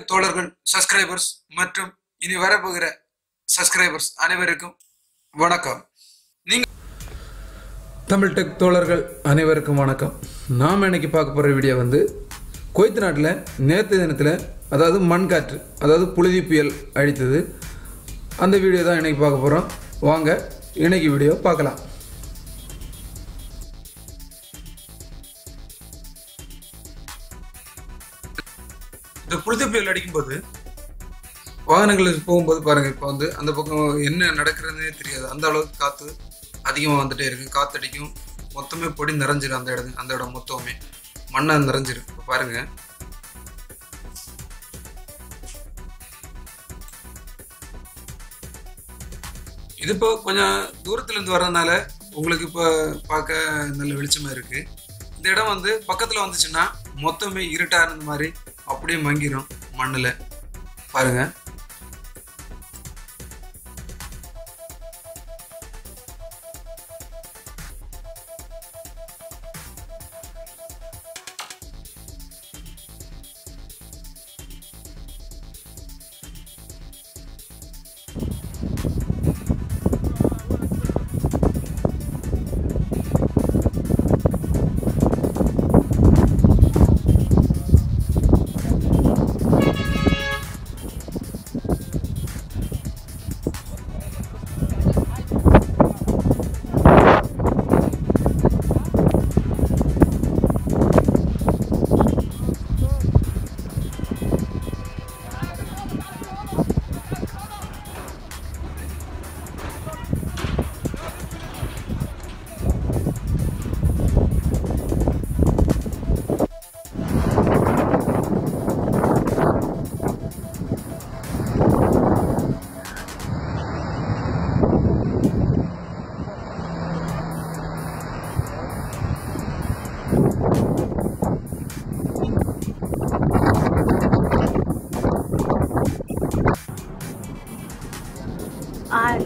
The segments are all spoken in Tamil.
தோழர்கள் சப்ஸ்கிரைபர்ஸ் மற்றும் இனி வரப்போகிற சப்ஸ்கிரைபர்ஸ் அனைவருக்கும் வணக்கம் நீங்க தமிழ் டெக் தோழர்கள் அனைவருக்கும் வணக்கம் நாம் இன்னைக்கு பார்க்க போகிற வீடியோ வந்து குவைத் நாட்டில் நேற்று தினத்தில் அதாவது மண்காற்று அதாவது புழுதி புயல் அடித்தது அந்த வீடியோ தான் இன்னைக்கு பார்க்க போகிறோம் வாங்க இன்னைக்கு வீடியோ பார்க்கலாம் இந்த புழுதி புயல் அடிக்கும்போது வாகனங்கள் போகும்போது பாருங்க இப்போ வந்து அந்த பக்கம் என்ன நடக்கிறதுனே தெரியாது அந்த அளவுக்கு காற்று அதிகமாக வந்துட்டே இருக்கு காத்தடிக்கும் மொத்தமே பொடி நிறைஞ்சிரும் அந்த இடம் அந்த இடம் மொத்தமே மண்ணை நிறைஞ்சிருக்கு இப்போ பாருங்க இது இப்போ கொஞ்சம் தூரத்துல இருந்து வர்றதுனால உங்களுக்கு இப்போ பார்க்க நல்ல வெளிச்சமா இருக்கு இந்த இடம் வந்து பக்கத்துல வந்துச்சுன்னா மொத்தமே இருட்டா இருந்த மாதிரி அப்படியே மங்கிரும் மண்ணுல பாருங்க I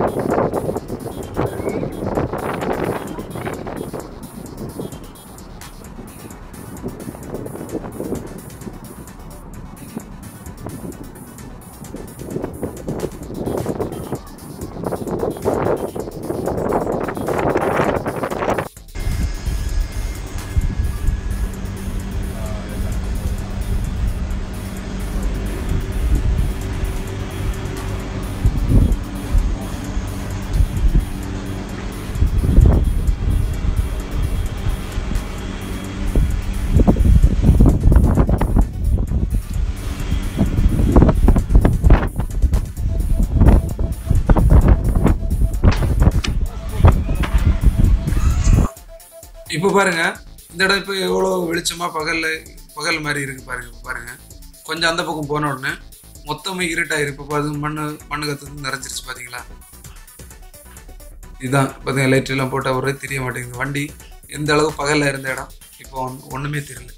இப்போ பாருங்க இந்த இடம் இப்போ எவ்வளோ வெளிச்சமா பகல்ல பகல் மாதிரி இருக்கு பாருங்க இப்போ பாருங்க கொஞ்சம் அந்த பக்கம் போன உடனே மொத்தமே இருட்டாயிரு இப்போ பாருங்க மண்ணு மண்ணு கத்து நிறைஞ்சிருச்சு பாத்தீங்களா இதுதான் பாத்தீங்க லைட் எல்லாம் போட்டா ஒரே தெரிய மாட்டேங்குது வண்டி எந்த அளவு பகல்ல இருந்த இடம் இப்போ ஒண்ணு- ஒண்ணுமே தெரியல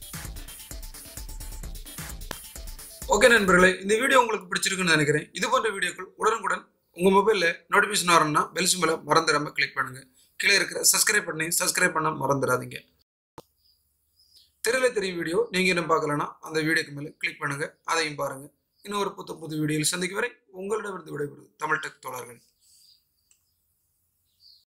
ஓகே நண்பர்களே இந்த வீடியோ உங்களுக்கு பிடிச்சிருக்குன்னு நினைக்கிறேன் இது போன்ற வீடியோக்கள் உடனுக்குடன் உங்க மொபைல்ல நோட்டிபிகேஷன் வரணும்னா பெல் சிம்பலை மறந்துடாம கிளிக் பண்ணுங்க கீழே இருக்கிற சப்ஸ்கிரைப் பண்ணி சப்ஸ்கிரைப் பண்ண மறந்துடாதீங்க தெரியல தெரியும் வீடியோ நீங்க இன்னும் பார்க்கலனா அந்த வீடியோக்கு மேலே கிளிக் பண்ணுங்க அதையும் பாருங்க இன்னொரு புத்த புது வீடியோவில் சந்திக்கும் வரை உங்களிடமிருந்து விடைபெறுவது தமிழ் டெக் தோழர்கள்